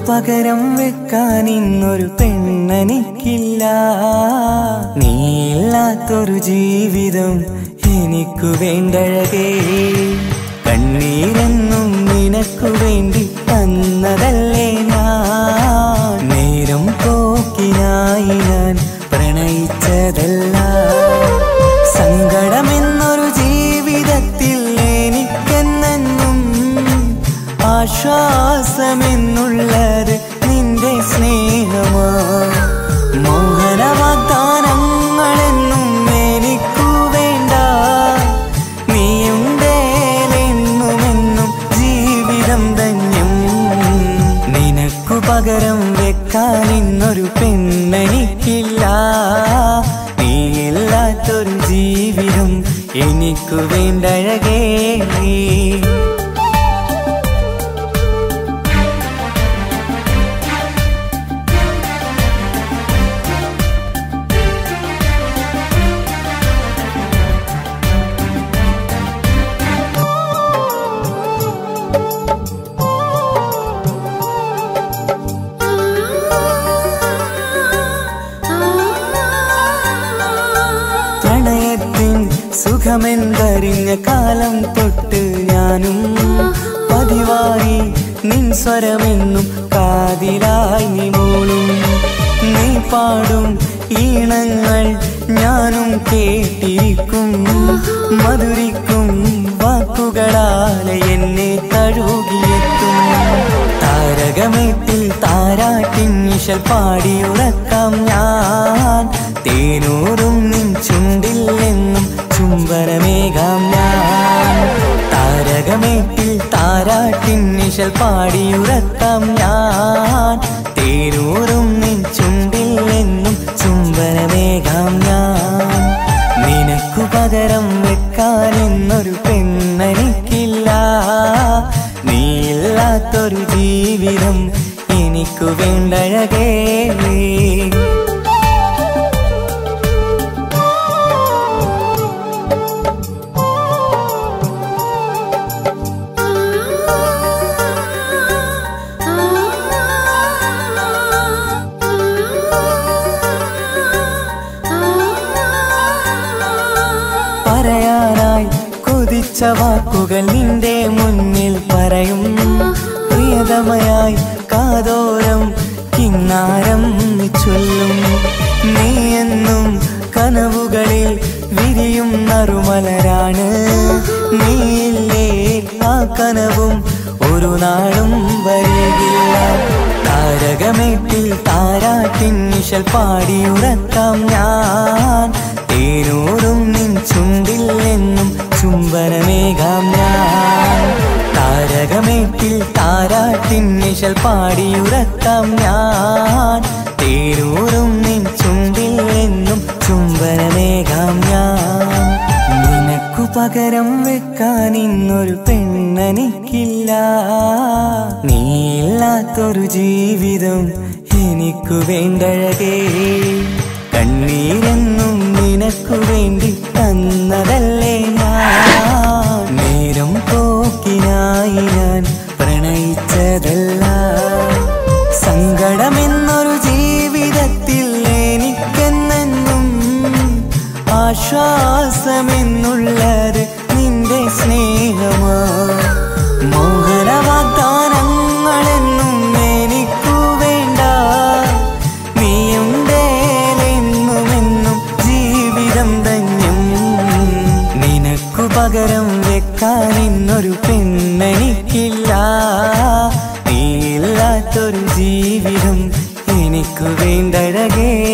പകരം വെക്കാൻ ഇന്നൊരു പെണ്ണെനിക്കില്ല നീയില്ലാത്തൊരു ജീവിതം എനിക്കു വേണ്ടഴകേ കണ്ണീരെന്നും നിനക്കു വേണ്ടി തന്നതല്ലേ ഞാൻ നേരം പോക്കിനായി ഞാൻ പ്രണയിച്ചതല്ല സങ്കടമെന്നൊരു ജീവിതത്തിൽ എനിക്കെന്നെന്നും ആശ്വാസമെന്നുള്ളത് നിന്റെ സ്നേഹമാ മോഹന വാഗ്ദാനങ്ങളെന്നും എനിക്കു വേണ്ട നീയുണ്ടേലെന്നുമെന്നും ജീവിതം ധന്യം നിനക്കു പകരം വെക്കാൻ ഇന്നൊരു പെണ്ണെനിക്കില്ല നീയില്ലാത്തൊരു ജീവിതം എനിക്കു വേണ്ടഴകേ പ്രണയത്തിൻ സുഖമെന്തറിഞ്ഞ കാലം തൊട്ട് ഞാനും പതിവായി നിൻ സ്വരമെന്നും കാതിലായി നീ മൂളും നീ പാടും ഈണങ്ങൾ ഞാനും കേട്ടിരിക്കും മധുരിക്കും വാക്കുകളാലെ എന്നെ തഴുകിയെത്തും താരകമേട്ടിൽ താരാട്ടിൻ നിശൽ പാടിയുറക്കാം ഞാൻ തേനൂറും നിൻ ചുണ്ടിൽ എന്നും ചുംബനമേകാം ഞാൻ താരകമേട്ടിൽ താരാട്ടിൻ നിശൽ പാടിയുറക്കാം ഞാൻ തേനൂറും നിൻ ചുണ്ടിൽ എന്നും ചുംബനമേകാം ഞാൻ നിനക്കു പകരം വെക്കാൻ എന്നൊരു പെണ്ണെനിക്കില്ല നീയില്ലാത്തൊരു ജീവിതം എനിക്കു വേണ്ടഴകേ പറയാനായി കൊതിച്ച വാക്കുകൾ നിന്റെ മുന്നിൽ പറയും പ്രിയതമയായി കാതോരം കിന്നാരം ചൊല്ലും നീ എന്നും കനവുകളിൽ വിരിയും നറുമലരാണ് നീയില്ലേ ആ കനവും ഒരു നാളും വരികില്ല താരകമേട്ടിൽ താരാട്ടിൻ നിശൽ പാടിയുറക്കാം ഞാൻ തേനൂറും നിൻ ചുണ്ടിൽ എന്നും ചുംബനമേകാം ഞാൻ താരകമേട്ടിൽ താരാട്ടിൻ നിശൽ പാടിയുറക്കാം ഞാൻ തേനൂറും നിൻ ചുണ്ടിൽ എന്നും ചുംബനമേകാം ഞാൻ നിനക്കു പകരം വെക്കാൻ ഇന്നൊരു പെണ്ണെനിക്കില്ല നീയില്ലാത്തൊരു ജീവിതം എനിക്കു വേണ്ടഴകേ കണ്ണീരെന്നും നിനക്കു വേണ്ടി തന്നതല്ലേ ഞാൻ നേരം പോക്കിനായി ഞാൻ പ്രണയിച്ചതല്ല സങ്കടമെന്നൊരു ജീവിതത്തിൽ എനിക്കെന്നെന്നും ആശ്വാസമെന്നുള്ളത് നിന്റെ സ്നേഹമാ മോഹന വാഗ്ദാനങ്ങളെന്നും എനിക്കു വേണ്ട നീയുണ്ടേലെന്നുമെന്നും ജീവിതം ധന്യം നിനക്കു പകരം വെക്കാൻ ഇന്നൊരു പെണ്ണെനിക്കില്ല നീയില്ലാത്തൊരു ജീവിതം എനിക്കു വേണ്ടഴകേ